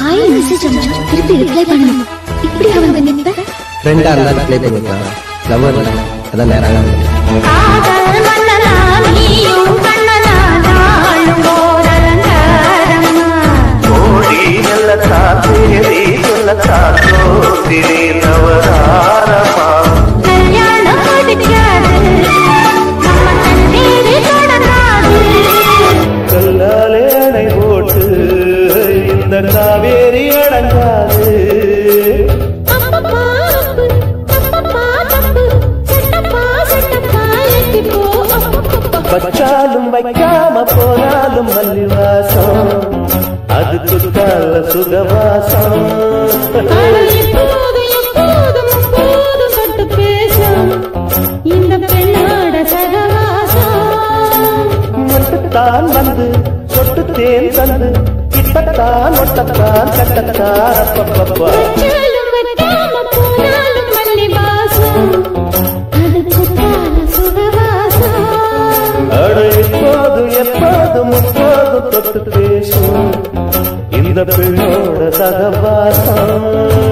Hi message அனுப்பிச்சா திருப்பி reply பண்ணணும் இப்படி வந்து நிப்ப ஃப்ரெண்டா இருந்தா ப்ளே பண்ணிக்கலாம் லவர் அதான் நேரம் காதல் மன்னனா நீயும் கண்ணனா நாளும் ஓரலங்காரமா கோழி நல்லத்தான் தேதி சொல்லத்தான் சோசிரி நவதாரமா கல்யாணம் முடிக்காது நம்ம கண்ணீரி தொடங்காது கல்லாலே அணை போட்டு இந்த காவேரி அடங்காது அப்பப்பா அப்பு, அப்பப்பா தப்பு, செட்டப்பா செட்டப்பா எட்டிப்போ அப்பப்பப்பா. வச்சாலும் வைக்காம போனாலும் மல்லிவாசம் அது குத்தால சுகவாசம் அவள் எப்போதும் எப்போதும் எப்போதும் தொட்டு பேசும் இந்த பெண்ணோட சகவாசம் மட்டுத்தான் வந்து சொட்டு தேன் தந்து கிட்டத்தான் ஒட்டத்தான் கட்டத்தான் அப்பப்பப்பா வச்சாலும் வைக்காம போனாலும் மல்லி வாசம் அது குத்தால சுகவாசம் அட எப்போதும் எப்போதும் எப்போதும் தொட்டு பேசும் இந்த பெண்ணோட சகவாசம்